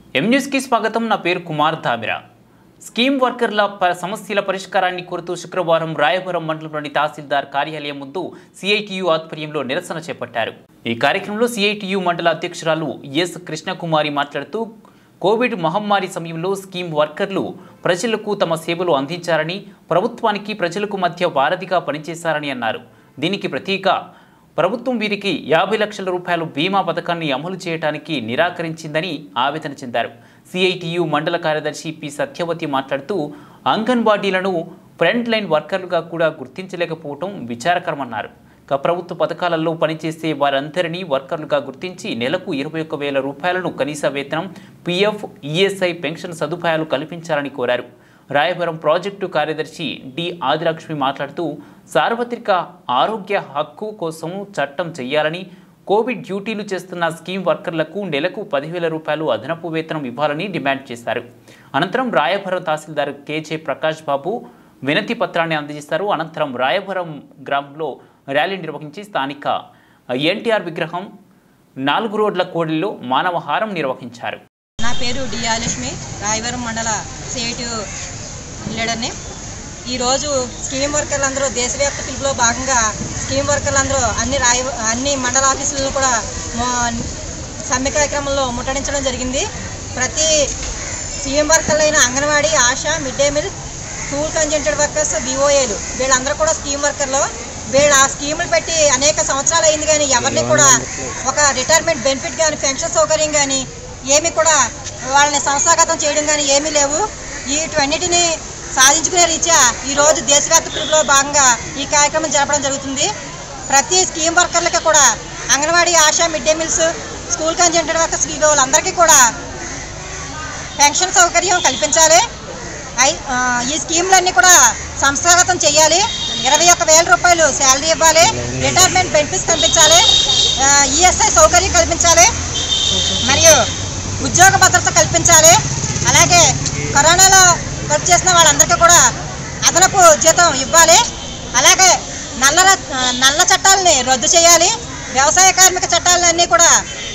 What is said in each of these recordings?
ఎం న్యూస్కి స్వాగతం నా పేరు కుమార్ ధామిరా స్కీమ్ వర్కర్ల ప- సమస్యల పరిష్కారాన్ని కోరుతూ శుక్రవారం రాయపురం మండలంలోని తహసీల్దార్ కార్యాలయం ముందు సిఐటియు ఆధ్వర్యంలో నిరసన చేపట్టారు ఈ కార్యక్రమంలో సిఐటియు మండల అధ్యక్షురాలు ఎస్ కృష్ణకుమారి మాట్లాడుతూ కోవిడ్ మహమ్మారి సమయంలో స్కీమ్ వర్కర్లు ప్రజలకు తమ సేవలు అందించారని ప్రభుత్వానికి ప్రజలకు మధ్య వారధిగా పనిచేశారని అన్నారు దీనికి ప్రతీక ప్రభుత్వం వీరికి యాభై లక్షల రూపాయల బీమా పథకాన్ని అమలు చేయడానికి నిరాకరించిందని ఆవేదన చెందారు సిఐటియు మండల కార్యదర్శి పి సత్యవతి మాట్లాడుతూ అంగన్వాడీలను ఫ్రంట్ లైన్ వర్కర్లుగా కూడా గుర్తించలేకపోవటం విచారకరమన్నారు ఇక ప్రభుత్వ పథకాలలో పనిచేసే వారందరినీ వర్కర్లుగా గుర్తించి నెలకు ఇరవై ఒక్క వేల రూపాయలను కనీస వేతనం పీఎఫ్ ఈఎస్ఐ పెన్షన్ సదుపాయాలు కల్పించాలని కోరారు రాయవరం ప్రాజెక్టు కార్యదర్శి డి ఆదిలక్ష్మి మాట్లాడుతూ సార్వత్రిక ఆరోగ్య హక్కు కోసం చట్టం చేయాలని కోవిడ్ డ్యూటీలు చేస్తున్న స్కీమ్ వర్కర్లకు నెలకు పదివేల రూపాయలు అదనపు వేతనం ఇవ్వాలని డిమాండ్ చేశారు అనంతరం రాయవరం తహసీల్దార్ కేజే ప్రకాష్ బాబు వినతి పత్రాన్ని అందజేశారు అనంతరం రాయవరం గ్రామంలో ర్యాలీ నిర్వహించి స్థానిక ఎన్టీఆర్ విగ్రహం నాలుగు రోడ్ల కోడిలో మానవహారం నిర్వహించారు నా పేరు డి ఆలక్ష్మి రాయవరం మండల సిఐటి లీడర్ని ఈరోజు స్కీమ్ వర్కర్లు అందరూ దేశవ్యాప్త పిలుపులో భాగంగా స్కీమ్ వర్కర్లు అందరూ అన్ని రాయ అన్ని మండల ఆఫీసులను కూడా మో- సమ్మె కార్యక్రమంలో ముట్టడించడం జరిగింది ప్రతి సీఎం వర్కర్లైన Anganwadi ASHA mid day meal school contingent workers బీఓఏలు వీళ్ళందరూ కూడా స్కీమ్ వర్కర్లు వీళ్ళు ఆ స్కీములు పెట్టి అనేక సంవత్సరాలు అయింది కానీ ఎవరిని కూడా ఒక రిటైర్మెంట్ బెనిఫిట్ కానీ పెన్షన్ సౌకర్యం కానీ ఏమీ కూడా వాళ్ళని సంస్థాగతం చేయడం కానీ ఏమీ లేవు వీటన్నిటిని సాధించుకునే రీత్యా ఈరోజు దేశవ్యాప్త పిలుపులో భాగంగా ఈ కార్యక్రమం జరపడం జరుగుతుంది ప్రతి స్కీమ్ వర్కర్లకి కూడా Anganwadi ASHA mid day meals school contingent workers వాళ్ళందరికీ కూడా పెన్షన్ సౌకర్యం కల్పించాలి ఐ- ఆ, ఈ స్కీమ్లన్నీ కూడా సంస్థాగతం చేయాలి ఇరవై ఒక్క వేల రూపాయలు శాలరీ ఇవ్వాలి రిటైర్మెంట్ బెనిఫిట్స్ కల్పించాలి ఈఎస్ఐ సౌకర్యం కల్పించాలి మరియు ఉద్యోగ భద్రత కల్పించాలి అలాగే కరోనాలో వర్క్ చేసిన వాళ్ళందరికీ కూడా అదనపు జీతం ఇవ్వాలి అలాగే నల్ల ర- ఆ, నల్ల చట్టాలని రద్దు చేయాలి వ్యవసాయ కార్మిక చట్టాలన్నీ కూడా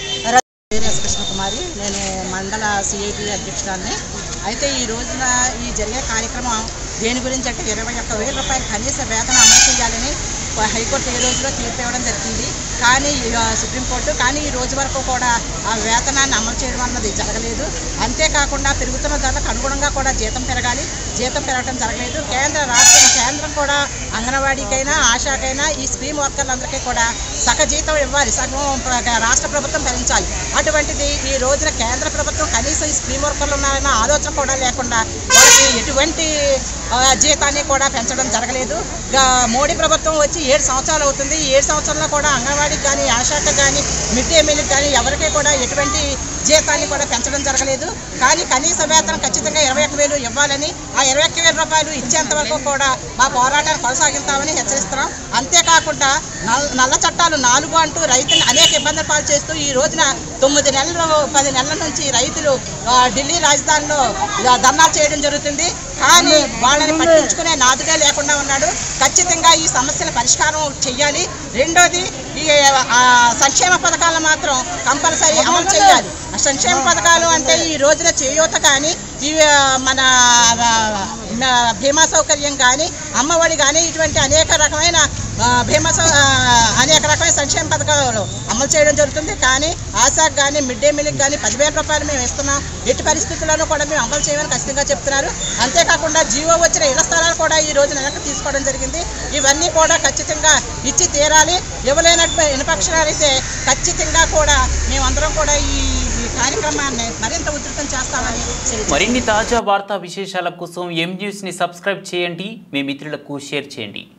పేరు ఎస్ కృష్ణకుమారి నేను మండల సిఐటి అధ్యక్షురాన్ని అయితే ఈ రోజున ఈ జరిగే కార్యక్రమం దేని గురించి అంటే ఇరవై ఒక్క వేల రూపాయలు కనీస వేతన అమలు చేయాలని హైకోర్టు ఏ రోజులో తీర్పు ఇవ్వడం జరిగింది కానీ ఆ, సుప్రీంకోర్టు కానీ ఈ రోజు వరకు కూడా ఆ వేతనాన్ని అమలు చేయడం అన్నది జరగలేదు అంతేకాకుండా పెరుగుతున్న ధరలకు అనుగుణంగా కూడా జీతం పెరగాలి జీతం పెరగడం జరగలేదు కేంద్ర రాష్ట్ర కేంద్రం కూడా అంగన్వాడీకైనా ఆశాకైనా ఈ స్కీమ్ వర్కర్లందరికీ కూడా సగ జీతం ఇవ్వాలి సగం ప్ర- రాష్ట్ర ప్రభుత్వం భరించాలి అటువంటిది ఈ రోజున కేంద్ర ప్రభుత్వం కనీసం ఈ స్కీమ్ వర్కర్లు ఉన్నారన్న ఆలోచన కూడా లేకుండా వాళ్ళకి ఎటువంటి ఆ, జీతాన్ని కూడా పెంచడం జరగలేదు గా- మోడీ ప్రభుత్వం వచ్చి ఏడు సంవత్సరాలు అవుతుంది ఈ ఏడు సంవత్సరాల్లో కూడా అంగన్వాడీకి కానీ ఆశాకి కానీ మిడ్ డే మీల్కి కానీ ఎవరికి కూడా ఎటువంటి జీతాన్ని కూడా పెంచడం జరగలేదు కానీ కనీస వేతనం ఖచ్చితంగా ఇరవై ఒక్క వేలు ఇవ్వాలని ఆ ఇరవై ఒక్క వేల రూపాయలు ఇచ్చేంత వరకు కూడా మా పోరాటాన్ని కొనసాగిస్తామని హెచ్చరిస్తున్నాం అంతేకాకుండా నల్ నల్ల చట్టాలు నాలుగు అంటూ రైతుని అనేక ఇబ్బందులు పాలు చేస్తూ ఈ రోజున తొమ్మిది నెలలు పది నెలల నుంచి రైతులు ఆ, ఢిల్లీ రాజధానిలో ఇలా ధర్నాలు చేయడం జరుగుతుంది కానీ వాళ్ళని పట్టించుకునే నాదుగా లేకుండా ఉన్నాడు ఖచ్చితంగా ఈ సమస్యల పరిష్కారం చెయ్యాలి రెండోది ఈ ఆ, సంక్షేమ పథకాలను మాత్రం కంపల్సరీ అమలు చేయాలి ఆ సంక్షేమ పథకాలు అంటే ఈ రోజున చేయూత కానీ ఈ ఆ, మన ఆ, ఆ, బీమా సౌకర్యం కానీ అమ్మఒడి కానీ ఇటువంటి అనేక రకమైన ఆ, బీమా సౌ- ఆ, అనేక రకమైన సంక్షేమ పథకాలు అమలు చేయడం జరుగుతుంది కానీ ఆశాకు కానీ మిడ్ డే మీల్కి కానీ పదివేల రూపాయలు మేము ఇస్తున్నాం ఎట్టి పరిస్థితుల్లోనూ కూడా మేము అమలు చేయమని ఖచ్చితంగా చెప్తున్నారు అంతేకాకుండా జీవో వచ్చిన ఇళ్ల స్థలాలు కూడా ఈ రోజు వెనక్కి తీసుకోవడం జరిగింది ఇవన్నీ కూడా ఖచ్చితంగా ఇచ్చి తీరాలి ఇవ్వలేనట్టు వినపక్షాలైతే ఖచ్చితంగా కూడా మేమందరం కూడా ఈ ఈ కార్యక్రమాన్ని మరింత ఉధృతం చేస్తామని తెలియజేస్తున్నాం. మరిన్ని తాజా వార్తా విశేషాల కోసం ఎం న్యూస్ని సబ్స్క్రైబ్ చేయండి మీ మిత్రులకు షేర్ చేయండి